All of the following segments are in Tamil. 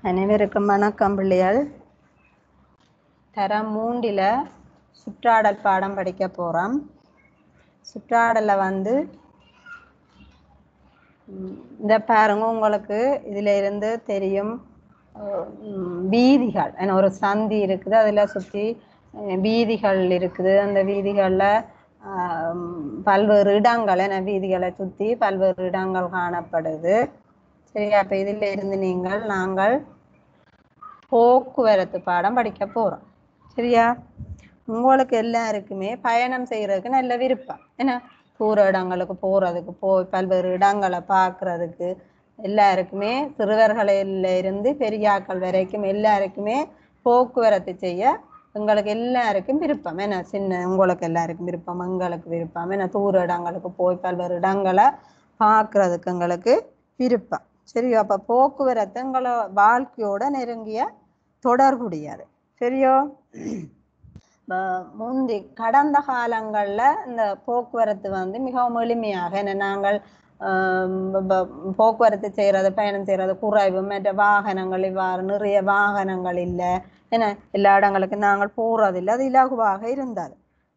அனைவருக்கும் வணக்கம் பிள்ளைகள் தரம் மூன்றில் சுற்றாடல் பாடம் படிக்க போகிறோம் சுற்றாடலில் வந்து ம், இந்த பாருங்க உங்களுக்கு இதில் இருந்து தெரியும் அஹ், ம், வீதிகள் ஏன்னா ஒரு சந்தி இருக்குது அதில் சுற்றி வீதிகள் இருக்குது அந்த வீதிகளில் பல்வேறு இடங்கள் என வீதிகளை சுற்றி பல்வேறு இடங்கள் காணப்படுது சரியா அப்போ இதில் இருந்து நீங்கள் நாங்கள் போக்குவரத்து பாடம் படிக்க போகிறோம் சரியா உங்களுக்கு எல்லாருக்குமே பயணம் செய்யறதுக்கு நல்ல விருப்பம் என்ன தூர இடங்களுக்கு போறதுக்கு போய் பல்வேறு இடங்களை பார்க்கறதுக்கு எல்லாருக்குமே சிறுவர்களில் இருந்து பெரியாக்கள் வரைக்கும் எல்லாருக்குமே போக்குவரத்து செய்ய எங்களுக்கு எல்லாருக்கும் விருப்பம் என்ன சின்ன உங்களுக்கு எல்லாருக்கும் விருப்பம் எங்களுக்கு விருப்பம் என்ன தூர இடங்களுக்கு போய் பல்வேறு இடங்களை பார்க்கறதுக்கு எங்களுக்கு விருப்பம் சரியோ அப்போ போக்குவரத்து எங்களோட வாழ்க்கையோட நெருங்கிய தொடர்புடையது சரியோ ப- முந்தி கடந்த காலங்கள்ல இந்த போக்குவரத்து வந்து மிகவும் எளிமையாக என்ன நாங்கள் ஆம், ப- ப- போக்குவரத்து செய்யறது பயணம் செய்யறது குறைவு மற்ற வாகனங்கள் இவ்வாறு நிறைய வாகனங்கள் இல்லை என்ன எல்லா இடங்களுக்கும் நாங்கள் போறதில்லை அது இலகுவாக இருந்தது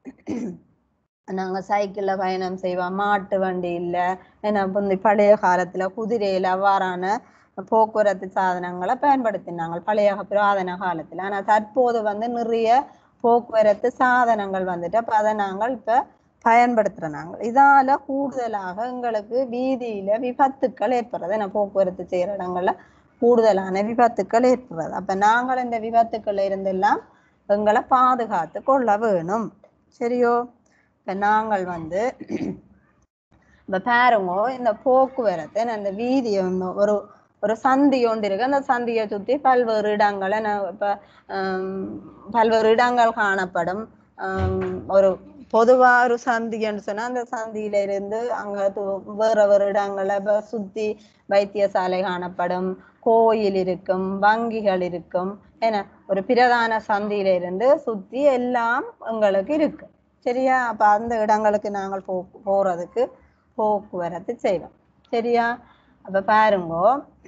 நாங்கள் சைக்கிளில் பயணம் செய்வோம் மாட்டு வண்டி இல்லை ஏன்னா முந்தி பழைய காலத்தில் குதிரையில் அவ்வாறான போக்குவரத்து சாதனங்களை பயன்படுத்தினாங்க பழைய புராதன காலத்தில் ஆனால் தற்போது வந்து நிறைய போக்குவரத்து சாதனங்கள் வந்துட்டு அப்போ அதை நாங்கள் இப்போ பயன்படுத்துகிறாங்க இதால கூடுதலாக எங்களுக்கு வீதியில விபத்துக்கள் ஏற்படுறது ஏன்னா போக்குவரத்து செய்கிற இடங்கள்ல கூடுதலான விபத்துக்கள் ஏற்படுறது அப்போ நாங்கள் இந்த விபத்துக்கள் இருந்தெல்லாம் எங்களை பாதுகாத்து கொள்ள வேணும் சரியோ இப்போ நாங்கள் வந்து இப்போ பாருங்க இந்த போக்குவரத்து என்ன இந்த வீதி ஒண்ணு ஒரு ஒரு சந்தி ஒன்று இருக்கு அந்த சந்தியை சுற்றி பல்வேறு இடங்கள் என்ன இப்போ பல்வேறு இடங்கள் காணப்படும் ஆம், ஒரு பொதுவா ஒரு சந்தின்னு சொன்னா அந்த சந்தியில இருந்து அங்க து- வேற வேற இடங்கள்ல இப்போ சுத்தி வைத்தியசாலை காணப்படும் கோயில் இருக்கும் வங்கிகள் இருக்கும் என்ன ஒரு பிரதான சந்தியில இருந்து சுத்தி எல்லாம் எங்களுக்கு இருக்கு சரியா அப்ப அந்த இடங்களுக்கு நாங்கள் போ போறதுக்கு போக்குவரத்து செய்வோம் சரியா அப்ப பாருங்கோ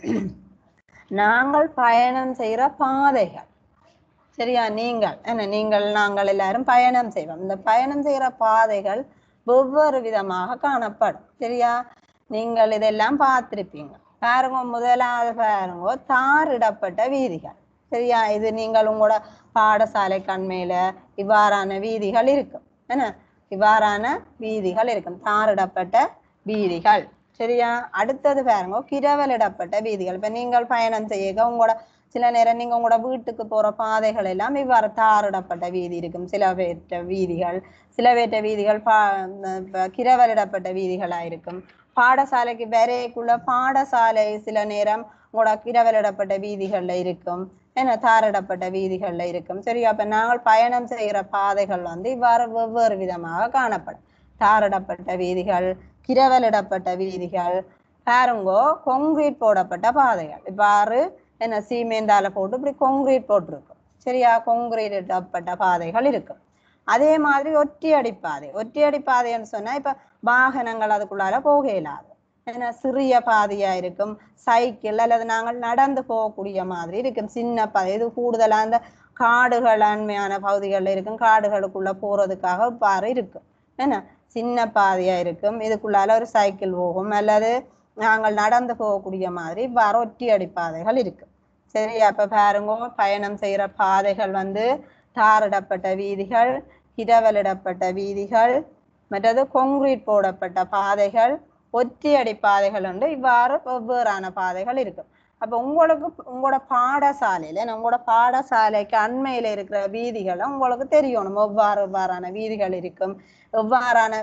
நாங்கள் பயணம் செய்யற பாதைகள் சரியா நீங்கள் என்ன நீங்கள் நாங்கள் எல்லாரும் பயணம் செய்வோம் இந்த பயணம் செய்யற பாதைகள் வெவ்வேறு விதமாக காணப்படும் சரியா நீங்கள் இதெல்லாம் பார்த்திருப்பீங்க பாருங்க முதலாவது பாருங்க தாரிடப்பட்ட வீதிகள் சரியா இது நீங்கள் உங்களோட பாடசாலை கண்மையில இவ்வாறான வீதிகள் இருக்கும் என்ன இவ்வாறான வீதிகள் இருக்கும் தாரிடப்பட்ட வீதிகள் சரியா அடுத்தது பாருங்க கிரவலிடப்பட்ட வீதிகள் இப்ப நீங்கள் பயணம் செய்ய உங்களோட சில நேரம் நீங்க உங்களோட வீட்டுக்கு போற பாதைகள் எல்லாம் இவ்வாறு தாரிடப்பட்ட வீதி இருக்கும் சில பேற்ற வீதிகள் சில பேற்ற வீதிகள் பா இப்ப கிரவலிடப்பட்ட வீதிகளா இருக்கும் பாடசாலைக்கு வரைக்குள்ள பாடசாலை சில நேரம் உங்களோட கிரவலிடப்பட்ட வீதிகள்ல இருக்கும் என்ன தாரிடப்பட்ட வீதிகள்ல இருக்கும் சரி அப்ப நாங்கள் பயணம் செய்கிற பாதைகள் வந்து இவ்வாறு வெவ்வேறு விதமாக காணப்படும் தாரிடப்பட்ட வீதிகள் கிரவலிடப்பட்ட வீதிகள் பாருங்கோ கொங்கிரீட் போடப்பட்ட பாதைகள் இவ்வாறு என்ன சீமேந்தால போட்டு இப்படி கொங்கிரீட் போட்டிருக்கும் சரியா கொங்கிரீட் இடப்பட்ட பாதைகள் இருக்கும் அதே மாதிரி ஒற்றையடி பாதை ஒற்றையடி பாதைன்னு சொன்னா இப்ப வாகனங்கள் அதுக்குள்ளார போக இயலாது ஏன்னா சிறிய பாதையா இருக்கும் சைக்கிள் அல்லது நாங்கள் நடந்து போகக்கூடிய மாதிரி இருக்கும் சின்ன பாதை இது கூடுதலா அந்த காடுகள் அண்மையான பகுதிகளில் இருக்கும் காடுகளுக்குள்ள போறதுக்காக பாரு இருக்கும் என்ன சின்ன பாதையா இருக்கும் இதுக்குள்ளால ஒரு சைக்கிள் போகும் அல்லது நாங்கள் நடந்து போகக்கூடிய மாதிரி வர ஒற்றையடி பாதைகள் இருக்கு சரி அப்ப பாருங்க பயணம் செய்யற பாதைகள் வந்து தாரிடப்பட்ட வீதிகள் இரவலிடப்பட்ட வீதிகள் மற்றது கொங்கிரீட் போடப்பட்ட பாதைகள் ஒற்றையடி பாதைகள் உண்டு இவ்வாறு வெவ்வேறான பாதைகள் இருக்கு அப்ப உங்களுக்கு உங்களோட பாடசாலையில உங்களோட பாடசாலைக்கு அண்மையில இருக்கிற வீதிகளை உங்களுக்கு தெரியணும் எவ்வாறு எவ்வாறான வீதிகள் இருக்கும் எவ்வாறான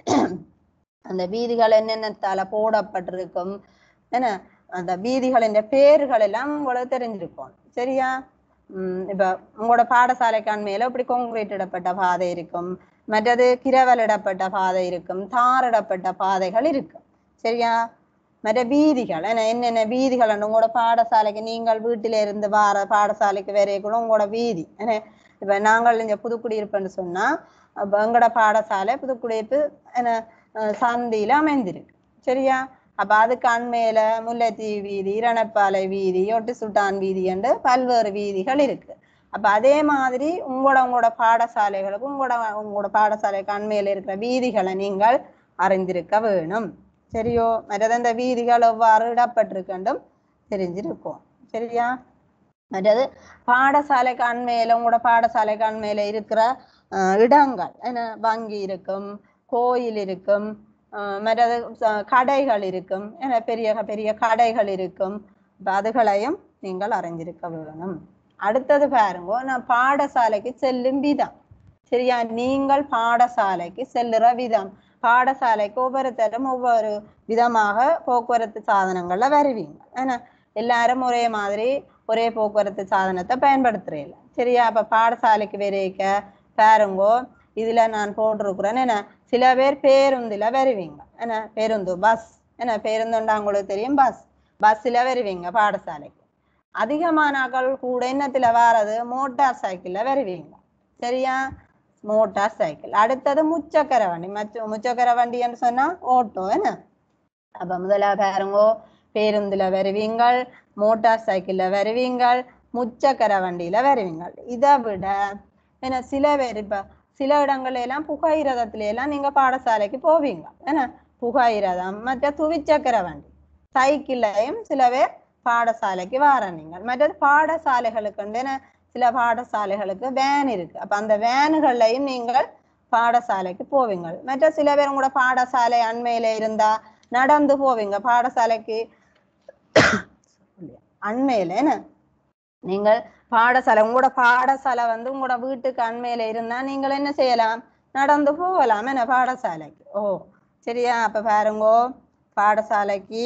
அந்த வீதிகள் என்னென்னத்தால போடப்பட்டிருக்கும் என்ன அந்த வீதிகளின் பேர்கள் எல்லாம் உங்களுக்கு தெரிஞ்சிருக்கும் சரியா உம் இப்ப உங்களோட பாடசாலைக்கு அண்மையில இப்படி கொங்கிரீட் இடப்பட்ட பாதை இருக்கும் மற்றது கிரவலிடப்பட்ட பாதை இருக்கும் தாரிடப்பட்ட பாதைகள் இருக்கும் சரியா மற்ற வீதிகள் என்ன என்னென்ன வீதிகள் உங்களோட பாடசாலைக்கு நீங்கள் வீட்டில இருந்து வார பாடசாலைக்கு வரைக்குள்ள உங்களோட வீதி என்ன இப்ப நாங்கள் இங்க புதுக்குடியிருப்புன்னு சொன்னா அப்ப எங்களோட பாடசாலை புதுக்குடியிருப்பு என்ன அஹ் சந்தியில அமைந்திருக்கு சரியா அப்ப அதுக்கு அண்மையில முல்லைத்தீவு வீதி இரணப்பாலை வீதி ஒட்டி சுட்டான் வீதி என்று பல்வேறு வீதிகள் இருக்கு அப்ப அதே மாதிரி உங்களோட உங்களோட பாடசாலைகளுக்கு உங்களோட உங்களோட பாடசாலைக்கு அண்மையில இருக்கிற வீதிகளை நீங்கள் அறிந்திருக்க வேணும் சரியோ மற்றது அந்த வீதிகள் எவ்வாறு இடப்பட்டிருக்கண்டும் தெரிஞ்சிருக்கும் சரியா மற்றது பாடசாலைக்கு அண்மையில உங்களோட பாடசாலைக்கு அண்மையில இருக்கிற அஹ், இடங்கள் என்ன வங்கி இருக்கும் கோயில் இருக்கும் அஹ், மற்றது ச- கடைகள் இருக்கும் என்ன பெரிய பெரிய கடைகள் இருக்கும் அப்ப அதுகளையும் நீங்கள் அறிஞ்சிருக்க வேணும் அடுத்தது பாருங்க நான் பாடசாலைக்கு செல்லும் விதம் சரியா நீங்கள் பாடசாலைக்கு செல்லுற விதம் பாடசாலைக்கு ஒவ்வொருத்தரும் ஒவ்வொரு விதமாக போக்குவரத்து சாதனங்கள்ல வருவீங்க ஏன்னா எல்லாரும் ஒரே மாதிரி ஒரே போக்குவரத்து சாதனத்தை பயன்படுத்துறீங்க சரியா அப்ப பாடசாலைக்கு வரைக்க பாருங்கோ இதுல நான் போட்டிருக்கிறேன் என்ன சில பேர் பேருந்துல வருவீங்க என்ன பேருந்து பஸ் என்ன பேருந்துண்டா உங்களுக்கு தெரியும் பஸ் பஸ்ல வருவீங்க பாடசாலைக்கு அதிகமானாக்கள் கூட என்னத்துல வாரது மோட்டார் சைக்கிள்ல வருவீங்க சரியா மோட்டார் சைக்கிள் அடுத்தது முச்சக்கர வண்டி மச்ச முச்சக்கர வண்டின்னு சொன்னா ஓட்டோ என்ன அப்ப முதல்ல பாருங்கோ பேருந்துல வருவீங்கள் மோட்டார் சைக்கிள்ல வருவீங்கள் முச்சக்கர வண்டியில வருவீங்கள் இதை விட என்ன சில பேர் இப்ப சில இடங்கள்ல எல்லாம் புகையிரதத்துல எல்லாம் நீங்க பாடசாலைக்கு போவீங்க என்ன புகையிரதம் மற்ற துவிச்சக்கர வண்டி சைக்கிள்லையும் சில பேர் பாடசாலைக்கு வர நீங்கள் மற்றது பாடசாலைகளுக்கு என்ன சில பாடசாலைகளுக்கு வேன் இருக்கு அப்ப அந்த வேனுகள்லையும் நீங்கள் பாடசாலைக்கு போவீங்க மற்ற சில பேர் உங்களோட பாடசாலை அண்மையில இருந்தா நடந்து போவீங்க பாடசாலைக்கு அண்மையில என்ன நீங்கள் பாடசாலை உங்களோட பாடசாலை வந்து உங்களோட வீட்டுக்கு அண்மையில இருந்தா நீங்கள் என்ன செய்யலாம் நடந்து போகலாம் என்ன பாடசாலைக்கு ஓ சரியா அப்ப பாருங்கோ பாடசாலைக்கு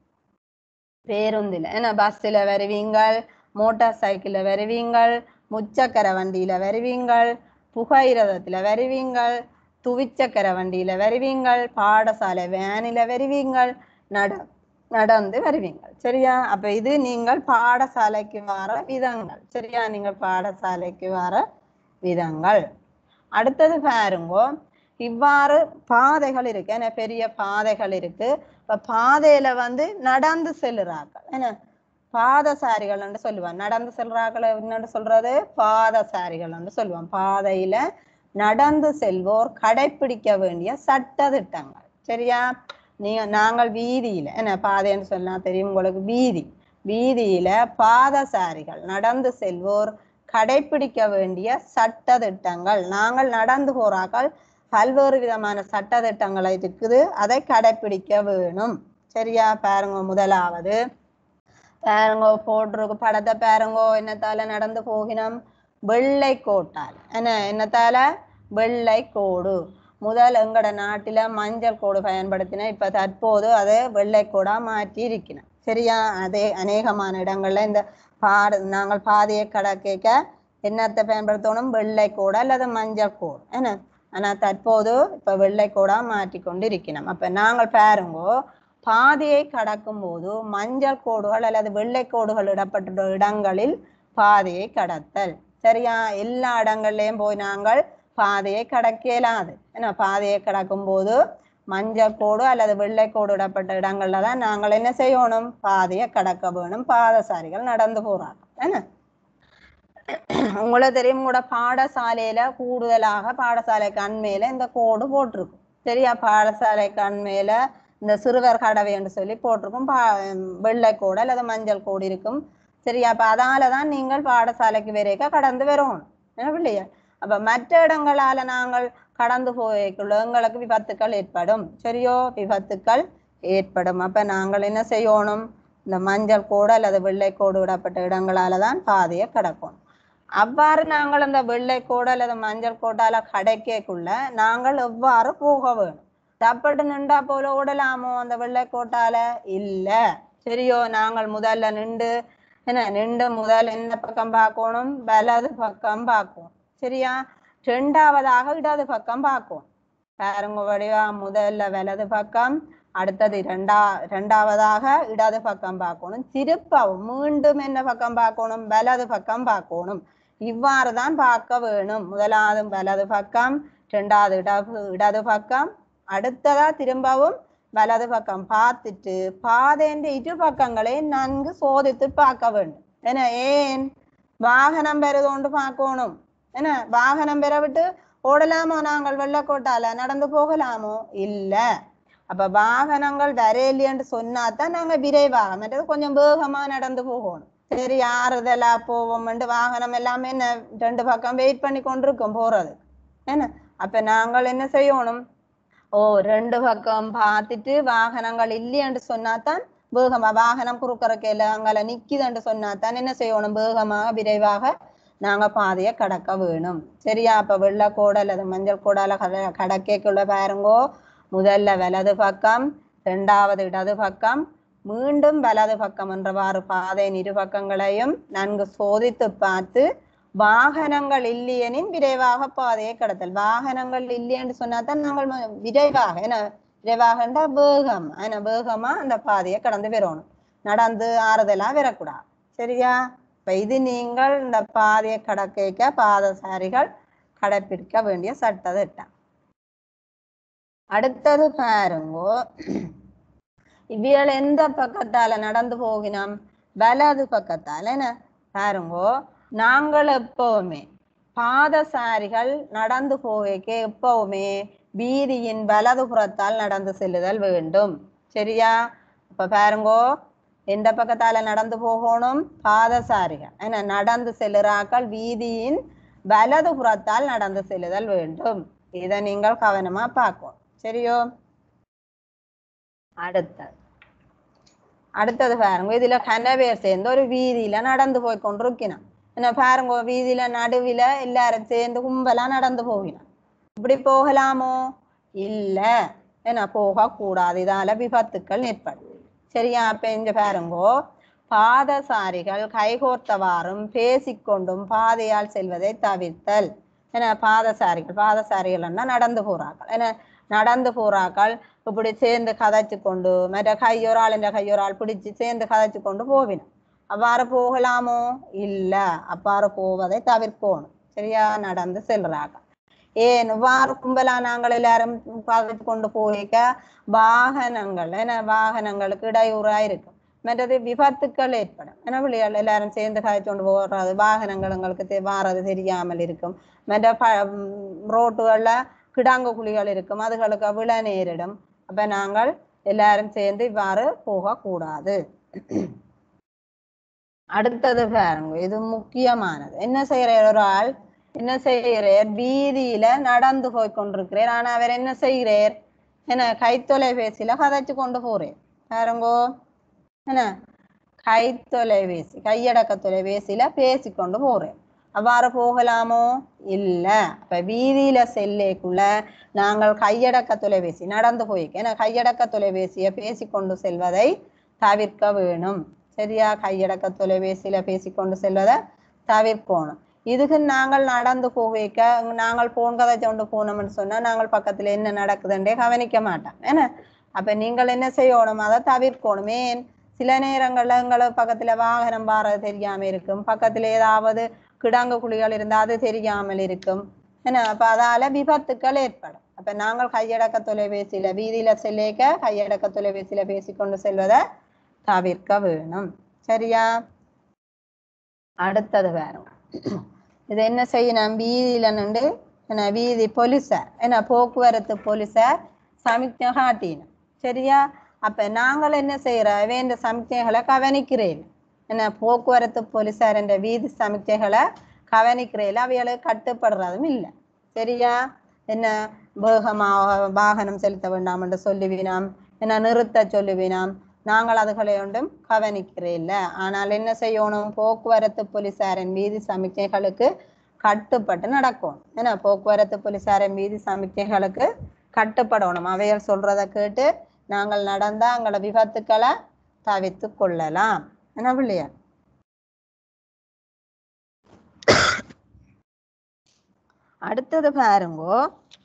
பேருந்துல என்ன பஸ்ல வருவீங்கள் மோட்டார் சைக்கிள்ல வருவீங்கள் முச்சக்கர வண்டியில வருவீங்கள் புகையிரதத்துல வருவீங்கள் துவிச்சக்கர வண்டியில வருவீங்கள் பாடசாலை வேனில வருவீங்கள் நட நடந்து வருவீங்கள் சரியா அப்ப இது நீங்கள் பாடசாலைக்கு வர விதங்கள் சரியா நீங்கள் பாடசாலைக்கு வர விதங்கள் அடுத்தது பாருங்கோ இவ்வாறு பாதைகள் இருக்கு என்ன பெரிய பாதைகள் இருக்கு இப்ப பாதையில வந்து நடந்து செல்லுறார்கள் என்ன பாதசாரிகள் என்று சொல்லுவான் நடந்து செல்றார்கள் என்னன்னு சொல்றது பாதசாரிகள் என்று சொல்லுவான் பாதையில நடந்து செல்வோர் கடைபிடிக்க வேண்டிய சட்ட திட்டங்கள் சரியா நீங்க நாங்கள் வீதியில என்ன பாதைன்னு சொன்னா தெரியும் உங்களுக்கு வீதி வீதியில பாதசாரிகள் நடந்து செல்வோர் கடைபிடிக்க வேண்டிய சட்ட திட்டங்கள் நாங்கள் நடந்து போறாக்கள் பல்வேறு விதமான சட்ட திட்டங்கள் இருக்குது அதை கடைபிடிக்க வேணும் சரியா பாருங்க முதலாவது பாருங்கோ போட்டிருக்கு படத்தை பாருங்கோ என்னத்தால நடந்து போகினோம் வெள்ளை கோட்டால் என்ன என்னத்தால வெள்ளை கோடு முதல் எங்கட நாட்டில மஞ்சள் கோடு பயன்படுத்தின இப்ப தற்போது அதை வெள்ளை கோடா மாற்றி இருக்கிறோம் சரியா அதே அநேகமான இடங்கள்ல இந்த பாட நாங்கள் பாதையை கடக்க என்னத்தை பயன்படுத்தணும் வெள்ளை கோடு அல்லது மஞ்சள் கோடு என்ன ஆனா தற்போது இப்ப வெள்ளை கோடா மாற்றி கொண்டு இருக்கிறோம் அப்ப நாங்கள் பாருங்கோ பாதையை கடக்கும் போது மஞ்சள் கோடுகள் அல்லது வெள்ளை கோடுகள் இடப்பட்ட இடங்களில் பாதையை கடத்தல் சரியா எல்லா இடங்கள்லயும் போய் நாங்கள் பாதையை கடக்க இயலாது ஏன்னா பாதையை கடக்கும் போது மஞ்சள் கோடு அல்லது வெள்ளை கோடு இடப்பட்ட இடங்கள்ல தான் நாங்கள் என்ன செய்யணும் பாதையை கடக்க வேணும் பாதசாரிகள் நடந்து போறாங்க என்ன உங்களுக்கு தெரியும் கூட பாடசாலையில கூடுதலாக பாடசாலைக்கு அண்மையில இந்த கோடு போட்டிருக்கும் சரியா பாடசாலைக்கு அண்மையில இந்த சிறுவர் கடவை என்று சொல்லி போட்டிருக்கும் பா வெள்ளை கோடு அல்லது மஞ்சள் கோடு இருக்கும் சரியா அப்ப அதால தான் நீங்கள் பாடசாலைக்கு வரைக்க கடந்து வரணும் என்ன இல்லையா அப்ப மற்ற இடங்களால நாங்கள் கடந்து போய்க்குள்ள எங்களுக்கு விபத்துக்கள் ஏற்படும் சரியோ விபத்துக்கள் ஏற்படும் அப்ப நாங்கள் என்ன செய்யணும் இந்த மஞ்சள் கோடு அல்லது வெள்ளை கோடு விடப்பட்ட இடங்களால தான் பாதையை கடக்கணும் அவ்வாறு நாங்கள் அந்த வெள்ளை கோடு அல்லது மஞ்சள் கோட்டால கடைக்கக்குள்ள நாங்கள் எவ்வாறு போக வேணும் தப்பட்டு நின்றா போல ஓடலாமோ அந்த வெள்ளை கோட்டால இல்ல சரியோ நாங்கள் முதல்ல நின்று என்ன நின்று முதல் என்ன பக்கம் பார்க்கணும் வலது பக்கம் பார்க்கணும் சரியா ரெண்டாவதாக இடது பக்கம் பார்க்கணும் பாருங்க வடிவா முதல்ல வலது பக்கம் அடுத்தது இரண்டா இரண்டாவதாக இடது பக்கம் பார்க்கணும் திருப்பவும் மீண்டும் என்ன பக்கம் பார்க்கணும் வலது பக்கம் பார்க்கணும் இவ்வாறு தான் பார்க்க வேணும் முதலாவது வலது பக்கம் இரண்டாவது இடது இடது பக்கம் அடுத்ததா திரும்பவும் வலது பக்கம் பார்த்துட்டு பாதைன்ற இரு பக்கங்களையும் நன்கு சோதித்து பார்க்க வேண்டும் என்ன ஏன் வாகனம் பெறுதோண்டு பார்க்கணும் என்ன வாகனம் பெற விட்டு ஓடலாமோ நாங்கள் வெள்ளக்கோட்டால நடந்து போகலாமோ இல்ல அப்ப வாகனங்கள் வரையிலேன்னு சொன்னாதான் நாங்க விரைவாக மற்றது கொஞ்சம் வேகமா நடந்து போகணும் சரி ஆறுதலா போவோம்ட்டு வாகனம் எல்லாமே என்ன ரெண்டு பக்கம் வெயிட் பண்ணி கொண்டிருக்கோம் போறது என்ன அப்ப நாங்கள் என்ன செய்யணும் ஓ ரெண்டு பக்கம் பார்த்துட்டு வாகனங்கள் இல்லையென்று சொன்னாதான் வேகமா வாகனம் குறுக்கறக்கையில அங்கால நிக்குதுன்னு சொன்னாதான் என்ன செய்யணும் வேகமாக விரைவாக நாங்க பாதையை கடக்க வேணும் சரியா அப்ப வெள்ளை கோடை அல்லது மஞ்சள் கோடால கட கடக்கைக்குள்ள பாருங்கோ முதல்ல வலது பக்கம் இரண்டாவது இடது பக்கம் மீண்டும் வலது பக்கம் என்றவாறு பாதையின் இரு பக்கங்களையும் நன்கு சோதித்து பார்த்து வாகனங்கள் இல்லையெனின் விரைவாக பாதையை கடத்தல் வாகனங்கள் இல்லையென்று சொன்னாதான் நாங்கள் ம- விரைவாக என்ன விரைவாகண்டா வேகம் என்ன வேகமா அந்த பாதையை கடந்து வரணும் நடந்து ஆறுதலா வரக்கூடாது சரியா இப்ப இது நீங்கள் இந்த பாதையை கடக்க பாதசாரிகள் கடைப்பிடிக்க வேண்டிய சட்ட திட்டம் அடுத்தது பாருங்கோ இவியல் எந்த பக்கத்தால நடந்து போகினோம் வலது பக்கத்தால என்ன பாருங்கோ நாங்கள் எப்பவுமே பாதசாரிகள் நடந்து போகைக்கு எப்பவுமே வீதியின் வலது புறத்தால் நடந்து செல்லுதல் வேண்டும் சரியா அப்ப பாருங்கோ எந்த பக்கத்தால நடந்து போகணும் பாதசாரிகள் என்ன நடந்து செல்லுறாக்கள் வீதியின் வலது புறத்தால் நடந்து செல்லுதல் வேண்டும் இதை நீங்கள் கவனமா பார்க்கணும் சரியோ அடுத்தது அடுத்தது பாருங்க இதுல கனவேர் சேர்ந்து ஒரு வீதியில நடந்து போய் கொண்டிருக்கணும் என்ன பாருங்க வீதியில நடுவில எல்லாரும் சேர்ந்து கும்பலா நடந்து போகினோம் இப்படி போகலாமோ இல்ல என்ன போக கூடாது இதால விபத்துக்கள் ஏற்படும் சரியா அப்ப இங்க பாருங்கோ பாதசாரிகள் கைகோர்த்தவாறும் பேசிக்கொண்டும் பாதையால் செல்வதை தவிர்த்தல் என்ன பாதசாரிகள் பாதசாரிகள்னா நடந்து போறார்கள் என்ன நடந்து போறாக்கள் இப்படி சேர்ந்து கதைச்சு கொண்டு மற்ற கையொராள் என்ற கையொராள் பிடிச்சு சேர்ந்து கதைச்சு கொண்டு போவினோம் அவ்வாறு போகலாமோ இல்ல அவ்வாறு போவதை தவிர்க்கணும் சரியா நடந்து செல்றாங்க ஏன் இவ்வாறு கும்பலா நாங்கள் எல்லாரும் கதைச்சு கொண்டு போய்க்க வாகனங்கள் என்ன வாகனங்களுக்கு இடையூறா இருக்கும் மற்றது விபத்துக்கள் ஏற்படும் ஏன்னா பிள்ளைகள் எல்லாரும் சேர்ந்து காய்ச்சி கொண்டு போறது வாகனங்கள் எங்களுக்கு தெ- வாரது தெரியாமல் இருக்கும் மற்ற ப ரோட்டுகள்ல கிடாங்கு குழிகள் இருக்கும் அதுகளுக்கு விழ நேரிடும் அப்ப நாங்கள் எல்லாரும் சேர்ந்து இவ்வாறு போகக்கூடாது அடுத்தது பாருங்க இது முக்கியமானது என்ன செய்யறார் ஒரு ஆள் என்ன செய்கிறார் வீதியில நடந்து போய் கொண்டிருக்கிறார் ஆனா அவர் என்ன செய்கிறார் என்ன கைத்தொலைபேசியில கதைச்சு கொண்டு போறார் பாருங்கோ என்ன கைத்தொலைபேசி கையடக்க தொலைபேசியில பேசிக்கொண்டு போறேன் அவ்வாறு போகலாமோ இல்ல அப்ப வீதியில செல்லேக்குள்ள நாங்கள் கையடக்க தொலைபேசி நடந்து போய்க்க ஏன்னா கையடக்க தொலைபேசியை பேசிக்கொண்டு செல்வதை தவிர்க்க வேணும் சரியா கையடக்க தொலைபேசியில பேசிக்கொண்டு செல்வதை தவிர்க்கணும் இதுக்கு நாங்கள் நடந்து போக நாங்கள் போன் கதை கொண்டு போனோம்னு சொன்னா நாங்கள் பக்கத்துல என்ன நடக்குதுன்றே கவனிக்க மாட்டோம் என்ன அப்ப நீங்கள் என்ன செய்யணும் அதை தவிர்க்கணும் ஏன் சில நேரங்கள்ல எங்களை பக்கத்துல வாகனம் பாறது தெரியாம இருக்கும் பக்கத்துல ஏதாவது கிடாங்கு குழிகள் இருந்தா அது தெரியாமல் இருக்கும் என்ன அப்ப அதால விபத்துக்கள் ஏற்படும் அப்ப நாங்கள் கையடக்க தொலைபேசியில வீதியில செல்லேக்க கையடக்க தொலைபேசியில பேசிக்கொண்டு செல்வதை தவிர்க்க வேணும் சரியா அடுத்தது வேறும் இது என்ன செய்யணும் வீதியில நின்று என்ன வீதி போலீஸார் என்ன போக்குவரத்து போலீஸார் சமிக்ஞை காட்டினோம் சரியா அப்ப நாங்கள் என்ன செய்யறோம் வேண்ட சமிக்ஞைகளை கவனிக்கிறேன் என்ன போக்குவரத்து போலீஸார் என்ற வீதி சமிக்ஞைகளை கவனிக்கிறேன் அவைகளுக்கு கட்டுப்படுறதும் இல்லை சரியா என்ன வேகமாக வாகனம் செலுத்த வேண்டாம் என்று சொல்லுவினாம் என்ன நிறுத்த சொல்லுவினாம் நாங்கள் அதுகளை ஒன்றும் கவனிக்கிறேன் ஆனால் என்ன செய்யணும் போக்குவரத்து போலீசாரின் வீதி சமிக்ஞைகளுக்கு கட்டுப்பட்டு நடக்கும் ஏன்னா போக்குவரத்து போலீசாரின் வீதி சமிக்ஞைகளுக்கு கட்டுப்படணும் அவைகள் சொல்றதை கேட்டு நாங்கள் நடந்தா எங்களோட விபத்துக்களை தவிர்த்து கொள்ளலாம் என்ன பிள்ளையா அடுத்தது பாருங்கோ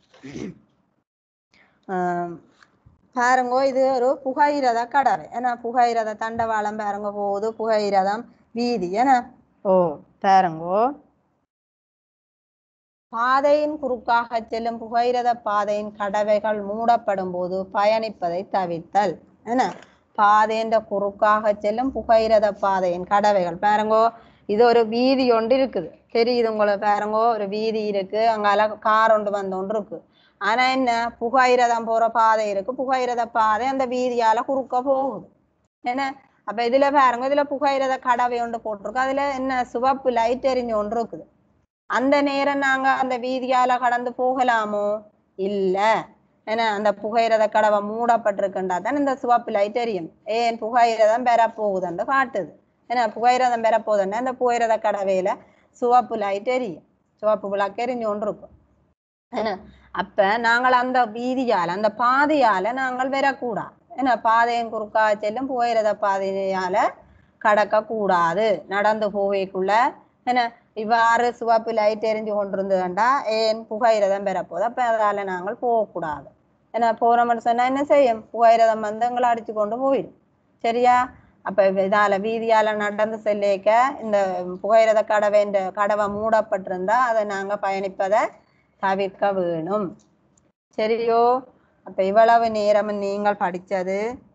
ஆம், பாருங்கோ இது ஒரு புகையிரத கடவை ஏன்னா புகையிரத தண்டவாளம் பாருங்க போகுது புகையிரதம் வீதி ஏன்னா ஓ பாருங்கோ பாதையின் குறுக்காக செல்லும் புகையிரத பாதையின் கடவைகள் மூடப்படும் போது பயணிப்பதை தவிர்த்தல் என்ன பாதையின் குறுக்காக செல்லும் புகையிரத பாதையின் கடவைகள் பாருங்கோ இது ஒரு வீதி ஒன்று இருக்குது தெரியுது உங்களுக்கு பாருங்கோ ஒரு வீதி இருக்கு அங்கால கார் ஒன்று வந்து ஒன்று இருக்கு ஆனா என்ன புகையிரதம் போற பாதை இருக்கு புகையிரத பாதை அந்த வீதியால குறுக்க போகுது என்ன அப்ப இதுல பாருங்க இதுல புகையிரத கடவை ஒன்று போட்டிருக்கு அதுல என்ன சிவப்பு லைட் எரிஞ்சு ஒன்று இருக்குது அந்த நேரம் நாங்க அந்த வீதியால கடந்து போகலாமோ இல்ல ஏன்னா அந்த புகையிரத கடவை மூடப்பட்டிருக்குண்டா தான் இந்த சிவப்பு லைட் எரியும் ஏன் புகையிரதம் பெற போகுதுன்னு காட்டுது ஏன்னா புகையிரதம் பெற போகுதுன்னா அந்த புகையிரத கடவையில சிவப்பு லைட் எரியும் சிவப்பு விளக்கு எரிஞ்சு கொண்டு இருக்கும் ஏன்னா அப்ப நாங்கள் அந்த வீதியால அந்த பாதையால நாங்கள் வரக்கூடாது ஏன்னா பாதையின் குறுக்கா செல்லும் புகையிரத பாதையால கடக்க கூடாது நடந்து போவேக்குள்ள என்ன இவ்வாறு சிவப்பு லைட் எரிஞ்சு கொண்டிருந்ததுண்டா ஏன் புகையிரதம் பெறப்போகுது அப்ப அதால நாங்கள் போகக்கூடாது ஏன்னா போறோம்னு சொன்னா என்ன செய்யும் புகையிரதம் வந்து எங்களை அடிச்சு கொண்டு போயிடும் சரியா அப்ப இதால வீதியால நடந்து செல்லிக்க இந்த புகையிரத கடவை இந்த கடவை மூடப்பட்டிருந்தா அதை நாங்க பயணிப்பதை தவிர்க்க வேணும் சரியோ அப்ப இவ்வளவு நேரம் நீங்கள் படிச்சது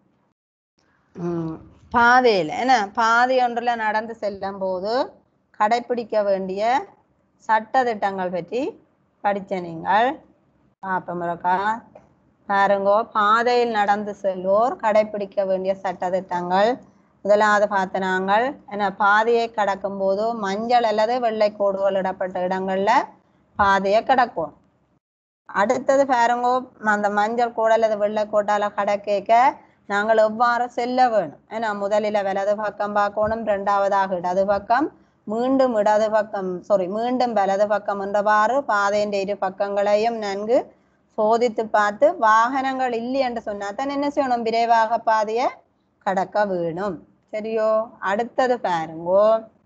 உம் பாதையில என்ன பாதை ஒன்றுல நடந்து செல்லும் போது கடைபிடிக்க வேண்டிய சட்ட திட்டங்கள் பற்றி படிச்ச நீங்கள் பாப்பமரக்கா பாருங்கோ பாதையில் நடந்து செல்வோர் கடைபிடிக்க வேண்டிய சட்ட திட்டங்கள் முதலாவது பார்த்த நாங்கள் என்ன பாதையை கடக்கும் போது மஞ்சள் அல்லது வெள்ளை கோடுகள் இடப்பட்ட இடங்கள்ல பாதையை கடக்கும் அடுத்தது பாருங்கோ அந்த மஞ்சள் கோடு அல்லது வெள்ளை கோட்டால கடக்க நாங்கள் எவ்வாறு செல்ல வேணும் ஏன்னா முதலில வலது பக்கம் பார்க்கணும் இரண்டாவதாக இடது பக்கம் மீண்டும் இடது பக்கம் சாரி மீண்டும் வலது பக்கம் என்றவாறு பாதையின் இரு பக்கங்களையும் நன்கு சோதித்து பார்த்து வாகனங்கள் இல்லை என்று சொன்னா தான் என்ன செய்யணும் விரைவாக பாதையை கடக்க வேணும் சரியோ அடுத்தது பாருங்கோ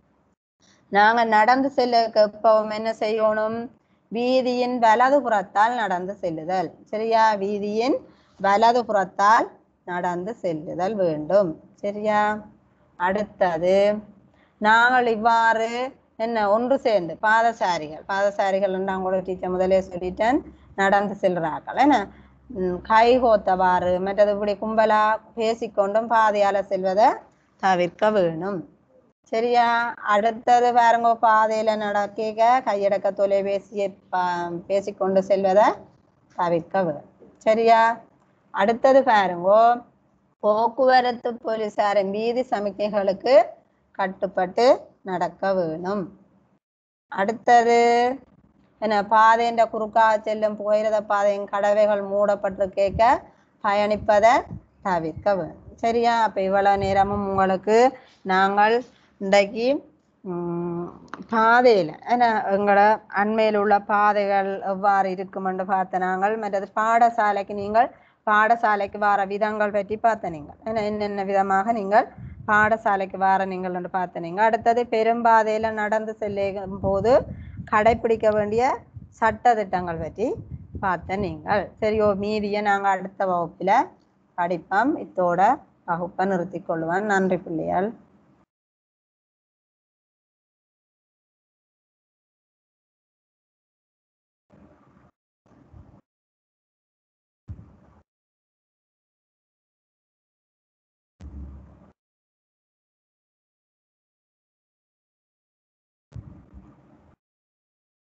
நாங்க நடந்து செல்ல எப்பவும் என்ன செய்யணும் வீதியின் வலது புறத்தால் நடந்து செல்லுதல் சரியா வீதியின் வலது புறத்தால் நடந்து செல்லுதல் வேண்டும் சரியா அடுத்தது நாங்கள் இவ்வாறு என்ன ஒன்று சேர்ந்து பாதசாரிகள் பாதசாரிகள் நான் கூட டீச்சர் முதலே சொல்லிட்டேன் நடந்து செல்றார்கள் என்ன ம், கை கோத்தவாறு மற்றது இப்படி கும்பலா பேசிக்கொண்டும் பாதையால செல்வதை தவிர்க்க வேணும் சரியா அடுத்தது பாருங்க பாதையில நடக்க கையடக்க தொலைபேசியை பா- பேசிக்கொண்டு செல்வதை தவிர்க்க வேணும் சரியா அடுத்தது பாருங்க போக்குவரத்து போலீசாரின் வீதி சமிக்கைகளுக்கு கட்டுப்பட்டு நடக்க வேணும் அடுத்தது என்ன பாதைன்ற குறுக்காக செல்லும் புகையிரத பாதையின் கடவைகள் மூடப்பட்டு கேட்க பயணிப்பதை தவிர்க்க வேணும் சரியா அப்ப இவ்வளவு நேரமும் உங்களுக்கு நாங்கள் இன்றைக்கு உம், பாதையில என்ன எங்களோட அண்மையில் உள்ள பாதைகள் எவ்வாறு இருக்குமென்று பார்த்த நாங்கள் மற்றது பாடசாலைக்கு நீங்கள் பாடசாலைக்கு வர விதங்கள் பற்றி பார்த்த நீங்கள் என்ன என்னென்ன விதமாக நீங்கள் பாடசாலைக்கு வர நீங்கள் என்று பார்த்த நீங்கள் அடுத்தது பெரும்பாதையில நடந்து செல்லும் போது கடைபிடிக்க வேண்டிய சட்ட திட்டங்கள் பற்றி பார்த்த நீங்கள் சரியோ மீதியை நாங்கள் அடுத்த வகுப்பில் படிப்போம் இத்தோட வகுப்பை நிறுத்திக் கொள்வேன் நன்றி பிள்ளைகள்